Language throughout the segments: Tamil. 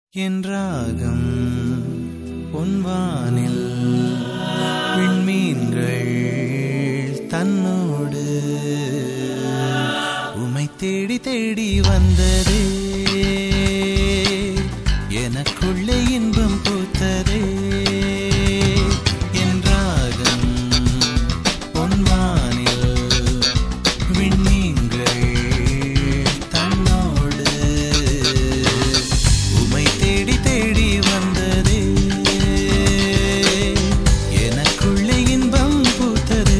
என் ராகம் பொன்வானில் விண்மீன்கள் தன்னோடு உமை தேடி தேடி வந்ததே எனக்குள்ளே இன்பம் பூத்ததே என் ராகம் பொன்வானில் விண்மீன்கள் தன்னோடு உமை தேடி தேடி வந்ததே எனக்குள்ளே இன்பம் பூத்ததே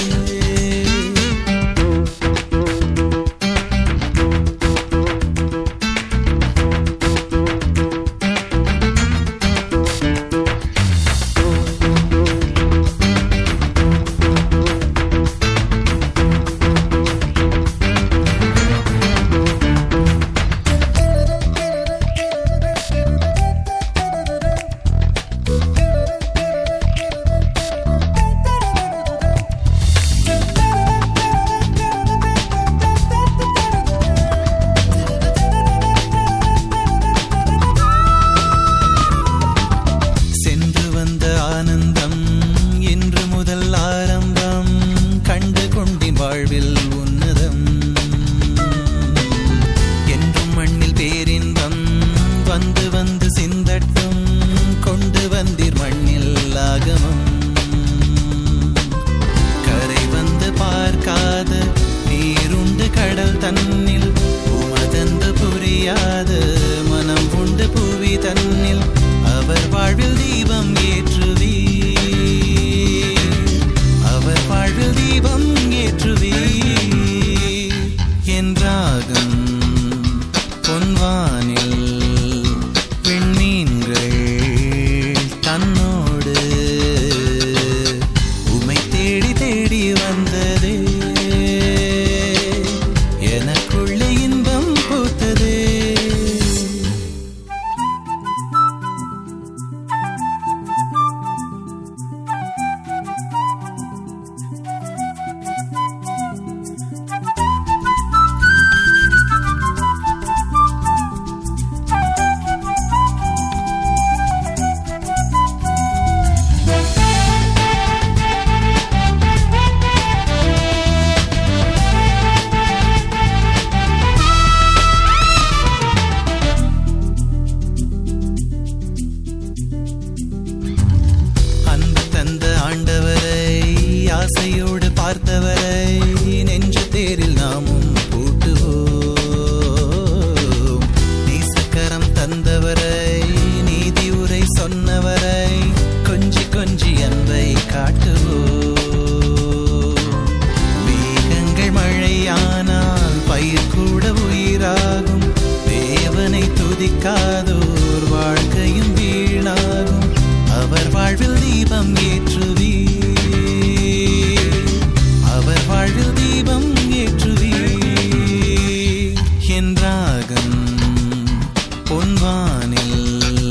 சென்று வந்த ஆனந்தம் இன்று முதல் ஆரம்பம் கண்டு கொண்டின் வாழ்வில் உன்னதம் என்றும் மண்ணில் பேரின்பம் வந்து வந்து சிந்தட்டும் கொண்டு வந்தீர் மண்ணில் ஆகமம் கரை வந்து பார்க்காத நீருண்டு கடல் தன்னில் உமதன்று புரியாத மனம் உண்டு புவி தன்னில் அவர் வாழ்வில் தீபம் ஏற்றுவீ அவர் வாழ்வில் தீபம் ஏற்றுவீ என் ராகம் பொன்வானில் விண்மீன்கள் தன்னோடு உமை தேடி தேடி வந்ததே எனக்குள்ளே இன்பம் பூத்ததே அன்பு தந்த ஆண்டவரை ஆசையோடு பார்த்தவரை நெஞ்சு தேரில் நாமும் பூட்டுவோம் நேசக்கரம் தந்தவரை நீதி உரை சொன்னவரை கொஞ்சி கொஞ்சி அன்பை காட்டுவோம் மேகங்கள் மழையானால் பயிர் கூட உயிராகும் தேவனை துதிக்காதோர் வாழ்க்கையும் வீணாகும் அவர் வாழ்வில் தீபம் ஏற்றுவீ அவர் வாழ்வில் தீபம் ஏற்றுவீ என் ராகம் பொன்வானில்